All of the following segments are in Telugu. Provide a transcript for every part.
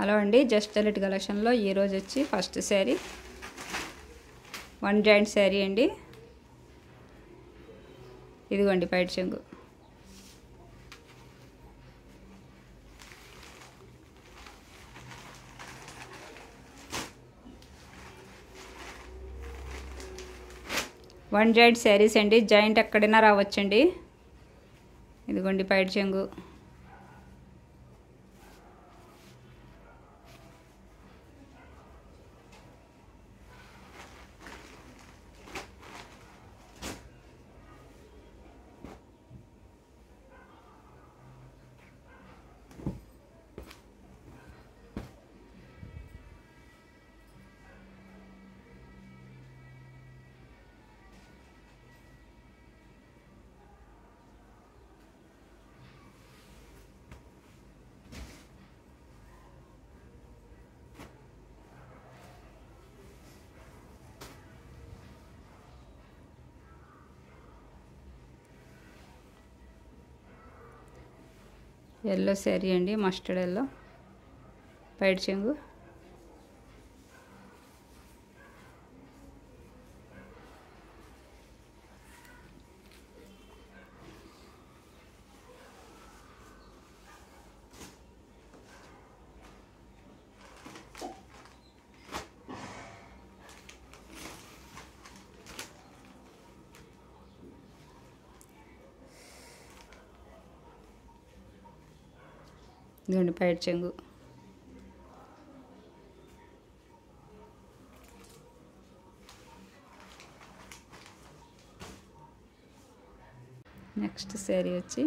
హలో అండి జస్ట్ ఎలిట్ కలెక్షన్లో ఈరోజు వచ్చి first sari one joint sari అండి ఇదిగోండి పైట చెంగు వన్ జాయింట్ శారీస్ అండి జాయింట్ ఎక్కడైనా రావచ్చండి ఇదిగోండి పైట చెంగు ఎల్లో శారీ అండి మస్టర్డ్ ఎల్లో పైట చెంగు ఇదిగోండి పైట చెంగు నెక్స్ట్ శారీ వచ్చి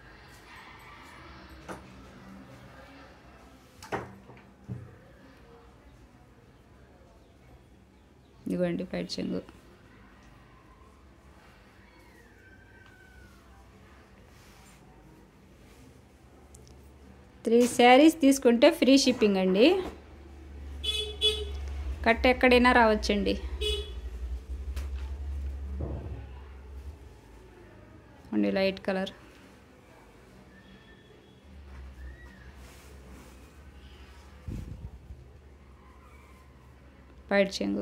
ఇదిగోండి పైట చెంగు త్రీ శారీస్ తీసుకుంటే ఫ్రీ షిప్పింగ్ అండి కట్ ఎక్కడైనా రావచ్చండి అండి లైట్ కలర్ పైట్ చెంగు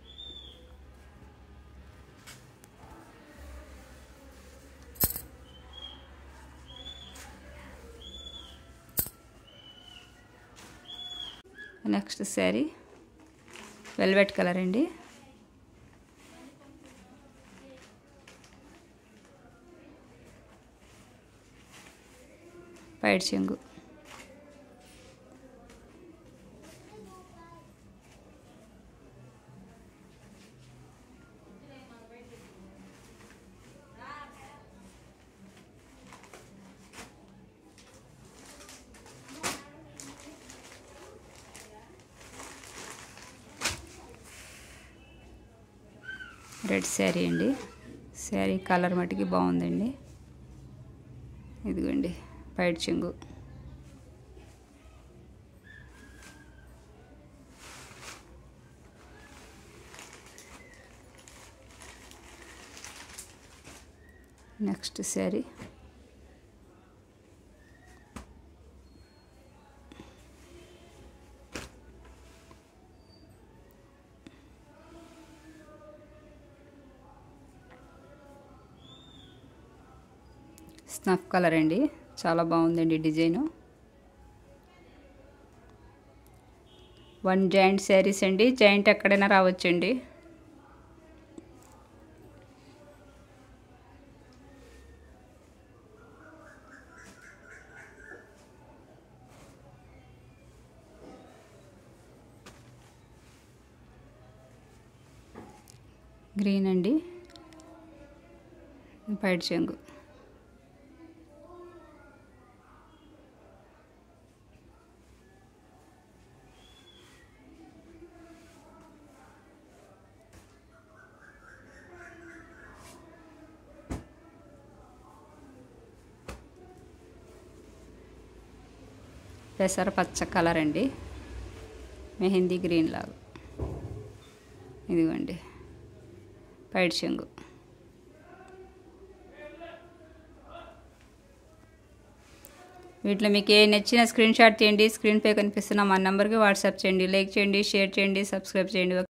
నెక్స్ట్ శారీ వెల్వెట్ కలర్ అండి పైడ్ చెంగు రెడ్ శారీ అండి శారీ కలర్ మటుకి బాగుందండి ఇదిగోండి పైట చెంగు నెక్స్ట్ శారీ స్నఫ్ కలర్ అండి చాలా బాగుందండి డిజైను వన్ జాయింట్ శారీస్ అండి జాయింట్ ఎక్కడైనా రావచ్చండి గ్రీన్ అండి పైట చెంగు పెసర పచ్చ కలర్ అండి మెహందీ గ్రీన్ లాగా ఇదిగోండి పైట చెంగు వీటిలో మీకు ఏ నచ్చిన స్క్రీన్ షాట్ తీయండి స్క్రీన్ పే కనిపిస్తున్న మా నెంబర్కి వాట్సాప్ చేయండి లైక్ చేయండి షేర్ చేయండి సబ్స్క్రైబ్ చేయండి